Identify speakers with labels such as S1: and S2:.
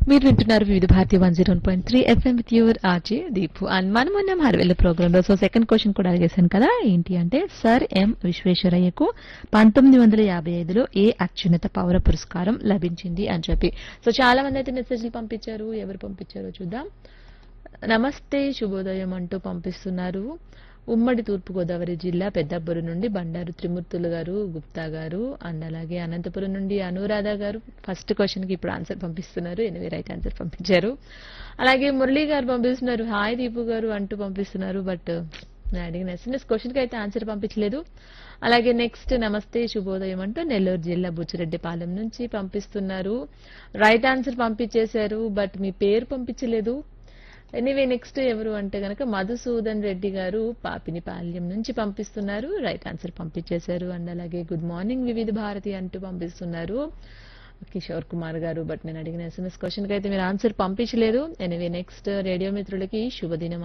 S1: మీరు వింటున్నారు Vividh Bharati one zero point three FM with your RJ Deepu and మనం ఉన్నాం హర్వెల్ ప్రోగ్రామ్ లో సో సెకండ్ క్వశ్చన్ కూడా అడిగేశాను కదా ఏంటి అంటే సర్ ఎం విశ్వేశ్వరయ్యకు పంతొమ్మిది వందల యాభై ఐదులో ఏ అత్యున్నత పౌర పురస్కారం లభించింది అని చెప్పి సో చాలా మంది అయితే మెసేజ్లు పంపించారు ఎవరు పంపించారో చూద్దాం నమస్తే శుభోదయం అంటూ పంపిస్తున్నారు ఉమ్మడి తూర్పుగోదావరి జిల్లా పెద్దబ్బూరు నుండి బండారు త్రిమూర్తులు గారు గుప్తా గారు అండ్ అలాగే అనంతపురం నుండి అనురాధ గారు ఫస్ట్ క్వశ్చన్ కి ఇప్పుడు ఆన్సర్ పంపిస్తున్నారు ఎనివే రైట్ ఆన్సర్ పంపించారు అలాగే మురళీ గారు పంపిస్తున్నారు హాయ్ దీపు గారు అంటూ పంపిస్తున్నారు బట్ నేను అడిగిన ఎస్ఎంఎస్ క్వశ్చన్ కి అయితే ఆన్సర్ పంపించలేదు అలాగే నెక్స్ట్ నమస్తే శుభోదయం అంటూ నెల్లూరు జిల్లా బుచ్చిరెడ్డిపాలెం నుంచి పంపిస్తున్నారు రైట్ ఆన్సర్ పంపించేశారు బట్ మీ పేరు పంపించలేదు ఎనీవే నెక్స్ట్ ఎవరు అంటే గనక మధుసూదన్ రెడ్డి గారు పాపినిపాల్యం నుంచి పంపిస్తున్నారు రైట్ ఆన్సర్ పంపించేశారు అండ్ అలాగే గుడ్ మార్నింగ్ వివిధ భారతి అంటూ పంపిస్తున్నారు కిషోర్ కుమార్ గారు బట్ నేను అడిగిన ఎస్ఎంఎస్ క్వశ్చన్ కి అయితే మీరు ఆన్సర్ పంపించలేదు ఎనివే నెక్స్ట్ రేడియో మిత్రులకి శుభదినం